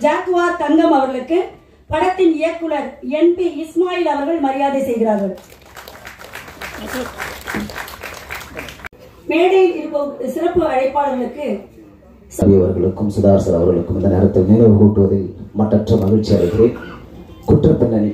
Jaguar தங்கம் அவர்களுக்கு படத்தின் இயக்குனர் என் பி இஸ்மாயில் அவர்கள் மரியாதை செய்கிறார்கள் மேடையில் இருப்போம் சிறப்பு அழைப்பாளர்களுக்கு சபி அவர்களுக்கும் சுதார் சார் அவர்களுக்கும் இந்த நேரத்தில் நினைவு கூட்டுவதில் மட்டற்ற மகிழ்ச்சி அடைகிறேன் குற்றப்பின்னணி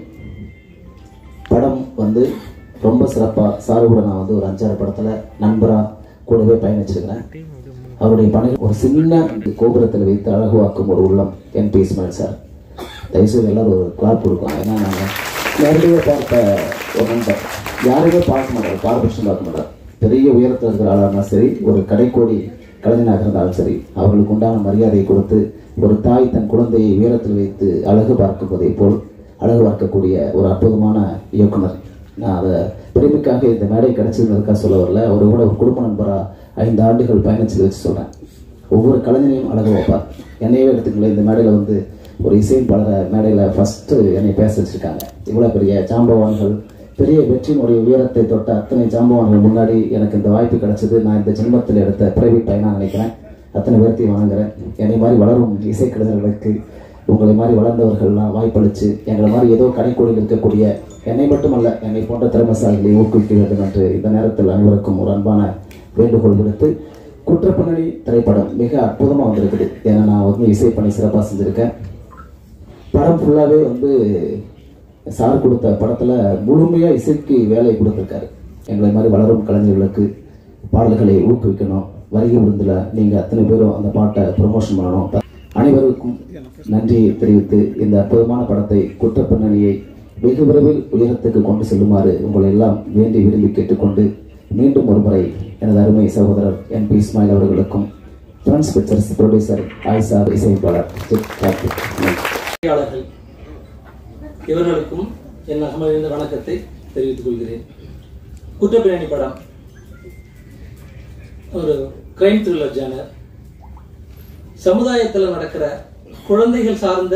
படம் வந்து ரொம்ப சிறப்பாக சாரு கூட நான் வந்து ஒரு அஞ்சாறு படத்தில் நண்பராக கூடவே பயணிச்சிருக்கிறேன் அவருடைய பணிகள் ஒரு சின்ன கோபுரத்தில் வைத்து அழகுவாக்கும் ஒரு உள்ளம் என் பி இஸ்மாயில் சார் தயவுசெய்து எல்லாரும் ஒரு கிளாப் கொடுக்கும் ஏன்னா நாங்கள் நேரடியாக பார்த்த ஒரு நண்பர் யாரையுமே பார்க்க மாட்டார் பாரபட்சம் பார்க்க மாட்டார் பெரிய உயரத்தில் இருக்கிற ஆளாக இருந்தாலும் சரி ஒரு கடைக்கோடி கலைஞனாக இருந்தாலும் சரி அவர்களுக்கு உண்டான மரியாதையை கொடுத்து ஒரு தாய் தன் குழந்தையை உயரத்தில் வைத்து அழகு பார்க்குவதை போல் அழகு பார்க்கக்கூடிய ஒரு அற்புதமான இயக்குனர் நான் அதை பெருமைக்காக இந்த மேடை கிடைச்சதுக்காக சொல்ல வரல அவர் கூட ஒரு குடும்ப நண்பராக ஐந்து ஆண்டுகள் பயணிச்சது வச்சு சொல்கிறேன் ஒவ்வொரு கலைஞனையும் அழகு வைப்பார் என்னையவே எடுத்துக்கல இந்த மேடையில் வந்து ஒரு இசையமைப்பாளரை மேடையில் ஃபஸ்ட்டு என்னை பேச வச்சுருக்காங்க இவ்வளோ பெரிய ஜாம்பவான்கள் பெரிய வெற்றியினுடைய உயரத்தை தொட்ட அத்தனை ஜாம்பவான்கள் முன்னாடி எனக்கு இந்த வாய்ப்பு கிடைச்சது நான் இந்த ஜென்மத்தில் எடுத்த பிறவி பயனாக நினைக்கிறேன் அத்தனை பேர்த்தையும் வணங்குறேன் என்னை மாதிரி வளரும் இசைக்கலைஞர்களுக்கு உங்களை மாதிரி வளர்ந்தவர்கள்லாம் வாய்ப்பளித்து எங்களை மாதிரி ஏதோ கடைக்கோடியில் இருக்கக்கூடிய என்னை மட்டுமல்ல என்னை போன்ற திறமசாலிகளை ஊக்குவிக்க வேண்டும் என்று இந்த நேரத்தில் அனைவருக்கும் ஒரு அன்பான வேண்டுகோள் விடுத்து குற்றப்பின்னணி திரைப்படம் மிக அற்புதமாக வந்திருக்குது ஏன்னா நான் வந்து இசை பண்ணி சிறப்பாக செஞ்சுருக்கேன் படம் ஃபுல்லாகவே வந்து சார் கொடுத்த படத்தில் முழுமையாக இசைக்கு வேலை கொடுத்துருக்காரு எங்களை மாதிரி வளரும் கலைஞர்களுக்கு பாடல்களை ஊக்குவிக்கணும் வருகை விருந்தில் நீங்கள் அத்தனை பேரும் அந்த பாட்டை ப்ரமோஷன் பண்ணணும் அனைவருக்கும் நன்றியை தெரிவித்து இந்த அற்புதமான படத்தை குற்றப்பின்னணியை வெகு விரைவில் உயரத்துக்கு கொண்டு செல்லுமாறு உங்களை எல்லாம் வேண்டி விரும்பி கேட்டுக்கொண்டு மீண்டும் ஒருமுறை எனது அருமை சகோதரர் என் பி இஸ்மாயில் அவர்களுக்கும் ஃப்ரெண்ட்ஸ் பிக்சர்ஸ் ப்ரொடியூசர் ஆயிஷா இசையமைப்பாளர் ஜித் கார்த்திக் நன்றி பத்திரிகையாளர்கள் இவர்களுக்கும் என் அகமகிழ்ந்த வணக்கத்தை தெரிவித்துக் கொள்கிறேன் குற்றப்பிரணி படம் ஒரு கிரைம் த்ரில்லர் ஜேனர் சமுதாயத்தில் நடக்கிற குழந்தைகள் சார்ந்த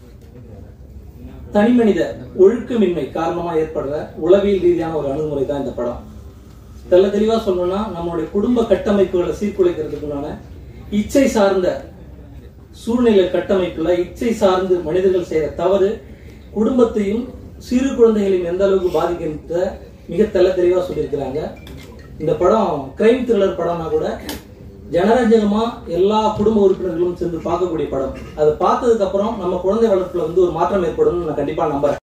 தனிமனித ஒழுக்கமின்மை காரணமா ஏற்படுற உளவியல் ரீதியான ஒரு அணுகுமுறை தான் இந்த படம் தெள்ள தெளிவா சொல்லணும்னா நம்மளுடைய குடும்ப கட்டமைப்புகளை சீர்குலைக்கிறதுக்குள்ளான இச்சை சார்ந்த சூழ்நிலை கட்டமைப்புல இச்சை சார்ந்து மனிதர்கள் செய்யற தவறு குடும்பத்தையும் சிறு குழந்தைகளையும் எந்த அளவுக்கு பாதிக்கின்ற மிக தெள்ள தெளிவா சொல்லியிருக்கிறாங்க இந்த படம் கிரைம் த்ரில்லர் படம்னா கூட ஜனரஞ்சகமா எல்லா குடும்ப உறுப்பினர்களும் சேர்ந்து பார்க்கக்கூடிய படம் அதை பார்த்ததுக்கு அப்புறம் நம்ம குழந்தை வளர்ப்புல வந்து ஒரு மாற்றம் ஏற்படும்னு நான் கண்டிப்பா நம்புறேன்